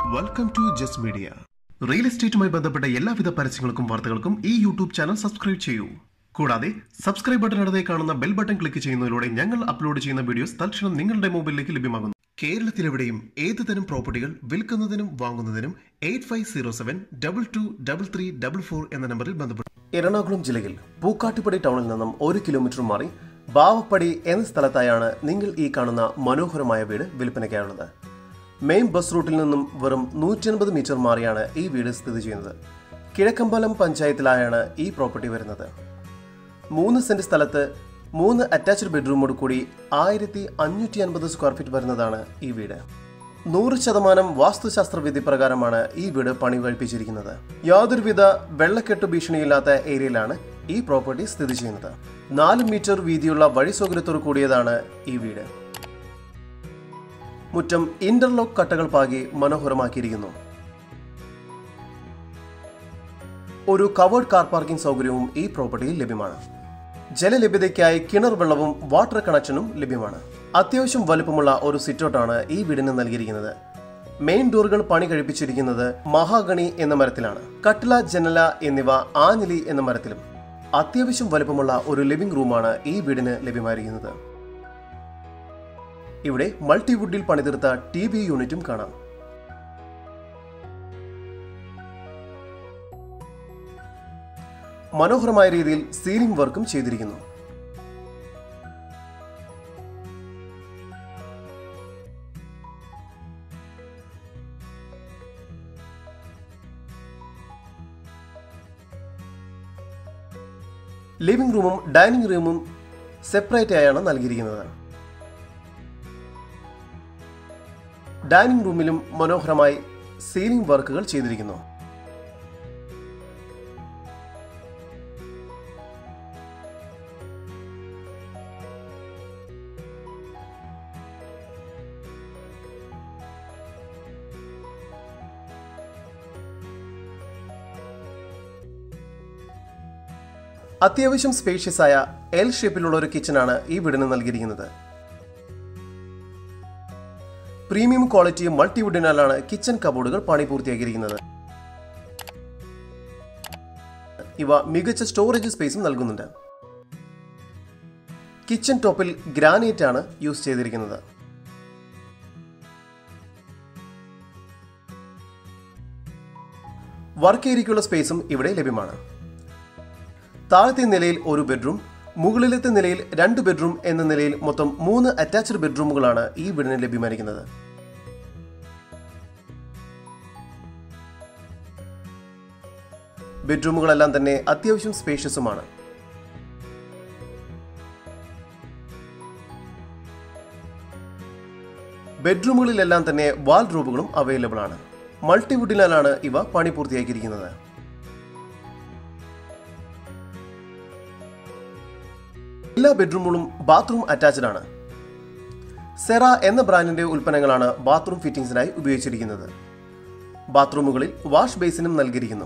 welcome to Just Media real എസ്റ്റേറ്റുമായി ബന്ധപ്പെട്ട എല്ലാവിധ പരസ്യങ്ങൾക്കും വാർത്തകൾക്കും ഈ യൂട്യൂബ് ചാനൽ സബ്സ്ക്രൈബ് ചെയ്യൂ കൂടാതെ സബ്സ്ക്രൈബ് ബട്ടൺ അടുത്തേ കാണുന്ന ബെൽ ബട്ടൺ ക്ലിക്ക് ചെയ്യുന്നതിലൂടെ ഞങ്ങൾ അപ്ലോഡ് ചെയ്യുന്ന വീഡിയോസ് തൽക്ഷണം നിങ്ങളുടെ മൊബൈലിലേക്ക് ലഭ്യമാകുന്നു കേരളത്തിലെവിടെയും ഏത് തരം പ്രോപ്പർട്ടികൾ വിൽക്കുന്നതിനും വാങ്ങുന്നതിനും eight five zero seven double two double three double four എന്ന നമ്പറിൽ ബന്ധപ്പെട്ടു എറണാകുളം ജില്ലയിൽ പൂക്കാട്ടുപടി ടൗണിൽ നിന്നും ഒരു കിലോമീറ്റർ മാറി ബാവപ്പടി എന്ന സ്ഥലത്തായാണ് നിങ്ങൾ ഈ കാണുന്ന മനോഹരമായ വീട് വിൽപ്പനയ്ക്കായുള്ളത് മെയിൻ ബസ് റൂട്ടിൽ നിന്നും വെറും നൂറ്റി അൻപത് മീറ്റർ മാറിയാണ് ഈ വീട് സ്ഥിതി ചെയ്യുന്നത് കിഴക്കമ്പലം പഞ്ചായത്തിലായാണ് ഈ പ്രോപ്പർട്ടി വരുന്നത് മൂന്ന് സെന്റ് സ്ഥലത്ത് മൂന്ന് അറ്റാച്ച്ഡ് ബെഡ്റൂമോട് കൂടി ആയിരത്തി അഞ്ഞൂറ്റി അൻപത് സ്ക്വയർ ഫീറ്റ് വരുന്നതാണ് ഈ വീട് നൂറ് ശതമാനം വാസ്തുശാസ്ത്ര വിധി പ്രകാരമാണ് ഈ വീട് പണി കഴിപ്പിച്ചിരിക്കുന്നത് യാതൊരുവിധ വെള്ളക്കെട്ട് ഭീഷണിയില്ലാത്ത ഏരിയയിലാണ് ഈ പ്രോപ്പർട്ടി സ്ഥിതി ചെയ്യുന്നത് നാല് മീറ്റർ വീതിയുള്ള വഴി സൗകര്യത്തോട് കൂടിയതാണ് ഈ വീട് മുറ്റം ഇന്റർലോക്ക് കട്ടകൾ പാകി മനോഹരമാക്കിയിരിക്കുന്നു ഒരു കവേർഡ് കാർ പാർക്കിംഗ് സൗകര്യവും ഈ പ്രോപ്പർട്ടിയിൽ ലഭ്യമാണ് ജലലഭ്യതയ്ക്കായി കിണർ വെള്ളവും വാട്ടർ കണക്ഷനും ലഭ്യമാണ് അത്യാവശ്യം വലുപ്പമുള്ള ഒരു സിറ്റൗട്ടാണ് ഈ വീടിന് നൽകിയിരിക്കുന്നത് മെയിൻ ഡോറുകൾ പണി കഴിപ്പിച്ചിരിക്കുന്നത് മഹാഗണി എന്ന മരത്തിലാണ് കട്ടില ജനല എന്നിവ ആഞ്ഞിലി എന്ന മരത്തിലും അത്യാവശ്യം വലുപ്പമുള്ള ഒരു ലിവിംഗ് റൂമാണ് ഈ വീടിന് ലഭ്യമായിരിക്കുന്നത് ഇവിടെ മൾട്ടിവുഡിൽ പണിതീർത്ത ടി വി യൂണിറ്റും കാണാം മനോഹരമായ രീതിയിൽ സീലിംഗ് വർക്കും ചെയ്തിരിക്കുന്നു ലിവിംഗ് റൂമും ഡൈനിങ് റൂമും സെപ്പറേറ്റ് ആയാണ് നൽകിയിരിക്കുന്നത് ഡൈനിങ് റൂമിലും മനോഹരമായി സീലിംഗ് വർക്കുകൾ ചെയ്തിരിക്കുന്നു അത്യാവശ്യം സ്പേഷ്യസ് ആയ എൽ ഷേപ്പിലുള്ള ഒരു കിച്ചണാണ് ഈ വീടിന് നൽകിയിരിക്കുന്നത് പ്രീമിയം ക്വാളിറ്റി മൾട്ടിവുഡിനാലാണ് കിച്ചൺ കബോർഡുകൾ പണി പൂർത്തിയാക്കിയിരിക്കുന്നത് ഇവ മികച്ച സ്റ്റോറേജ് സ്പേസും നൽകുന്നുണ്ട് കിച്ചൺ ടോപ്പിൽ ഗ്രാനൈറ്റ് ആണ് യൂസ് ചെയ്തിരിക്കുന്നത് വർക്ക് ഏരിയയ്ക്കുള്ള സ്പേസും ഇവിടെ ലഭ്യമാണ് താഴത്തെ നിലയിൽ ഒരു ബെഡ്റൂം മുകളിലത്തെ നിലയിൽ രണ്ട് ബെഡ്റൂം എന്ന നിലയിൽ മൊത്തം മൂന്ന് അറ്റാച്ച്ഡ് ബെഡ്റൂമുകളാണ് ഈ വീടിന് ലഭ്യമായിരിക്കുന്നത് ബെഡ്റൂമുകളെല്ലാം തന്നെ അത്യാവശ്യം സ്പേഷ്യസുമാണ് ബെഡ്റൂമുകളിലെല്ലാം തന്നെ വാൾഡ്രോബുകളും അവൈലബിൾ ആണ് മൾട്ടിവുഡിലാണ് ഇവ പണി പൂർത്തിയാക്കിയിരിക്കുന്നത് എല്ലാ ബെഡ്റൂമുകളും ബാത്റൂം അറ്റാച്ച്ഡ് ആണ് സെറ എന്ന ബ്രാൻഡിന്റെ ഉൽപ്പന്നങ്ങളാണ് ബാത്റൂം ഫിറ്റിംഗ്സിനായി ഉപയോഗിച്ചിരിക്കുന്നത് ബാത്റൂമുകളിൽ വാഷ് ബേസിനും നൽകിയിരിക്കുന്നു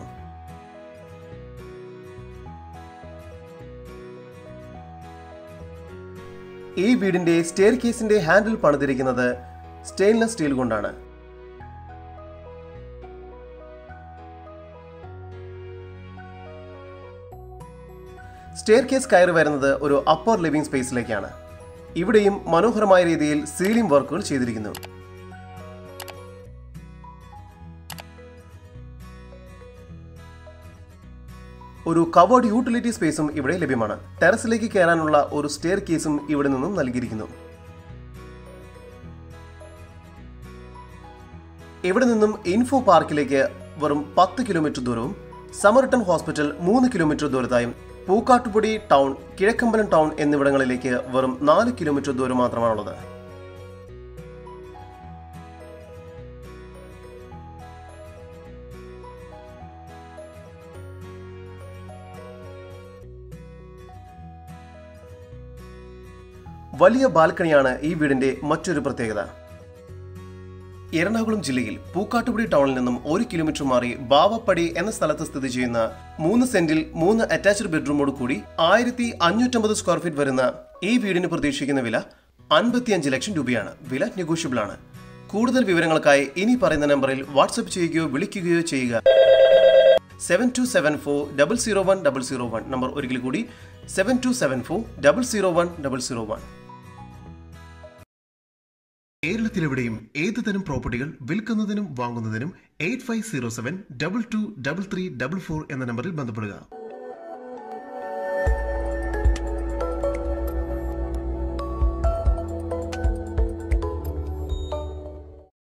ഈ വീടിന്റെ സ്റ്റെയർ കേസിന്റെ ഹാൻഡിൽ പണിതിരിക്കുന്നത് സ്റ്റെയിൻലെസ് സ്റ്റീൽ കൊണ്ടാണ് സ്റ്റെയർ കേസ് കയറി വരുന്നത് ഒരു അപ്പർ ലിവിംഗ് സ്പേസിലേക്കാണ് ഇവിടെയും മനോഹരമായ രീതിയിൽ സീലിംഗ് വർക്കുകൾ ചെയ്തിരിക്കുന്നു ഒരു കവേർഡ് യൂട്ടിലിറ്റി സ്പേസും ഇവിടെ ലഭ്യമാണ് ടെറസിലേക്ക് കയറാനുള്ള ഒരു സ്റ്റെയർ കേസും ഇവിടെ നിന്നും നൽകിയിരിക്കുന്നു ഇവിടെ നിന്നും ഇൻഫോ പാർക്കിലേക്ക് വെറും പത്ത് കിലോമീറ്റർ ദൂരവും സമർട്ടൺ ഹോസ്പിറ്റൽ മൂന്ന് കിലോമീറ്റർ ദൂരത്തായും പൂക്കാട്ടുപൊടി ടൗൺ കിഴക്കമ്പലം ടൗൺ എന്നിവിടങ്ങളിലേക്ക് വെറും നാല് കിലോമീറ്റർ ദൂരം മാത്രമാണുള്ളത് വലിയ ബാൽക്കണിയാണ് ഈ വീടിന്റെ മറ്റൊരു പ്രത്യേകത എറണാകുളം ജില്ലയിൽ പൂക്കാട്ടുപടി ടൗണിൽ നിന്നും ഒരു കിലോമീറ്റർ മാറി ബാവപ്പടി എന്ന സ്ഥലത്ത് സ്ഥിതി ചെയ്യുന്ന മൂന്ന് സെന്റിൽ മൂന്ന് അറ്റാച്ച്ഡ് ബെഡ്റൂമോട് കൂടി ആയിരത്തി അഞ്ഞൂറ്റമ്പത് സ്ക്വയർ ഫീറ്റ് വരുന്ന ഈ വീടിന് പ്രതീക്ഷിക്കുന്ന വില അൻപത്തിയഞ്ച് ലക്ഷം രൂപയാണ് വില നെഗോഷ്യബിൾ ആണ് കൂടുതൽ വിവരങ്ങൾക്കായി ഇനി പറയുന്ന നമ്പറിൽ വാട്സപ്പ് ചെയ്യുകയോ വിളിക്കുകയോ ചെയ്യുക seven two seven four double zero one double zero one number ഒരിക്കൽ കൂടി seven two seven four double zero one double zero one കേരളത്തിലെവിടെയും ഏത് തരം പ്രോപ്പർട്ടികൾ വിൽക്കുന്നതിനും വാങ്ങുന്നതിനും eight five zero seven double two double three double four എന്ന നമ്പറിൽ ബന്ധപ്പെടുക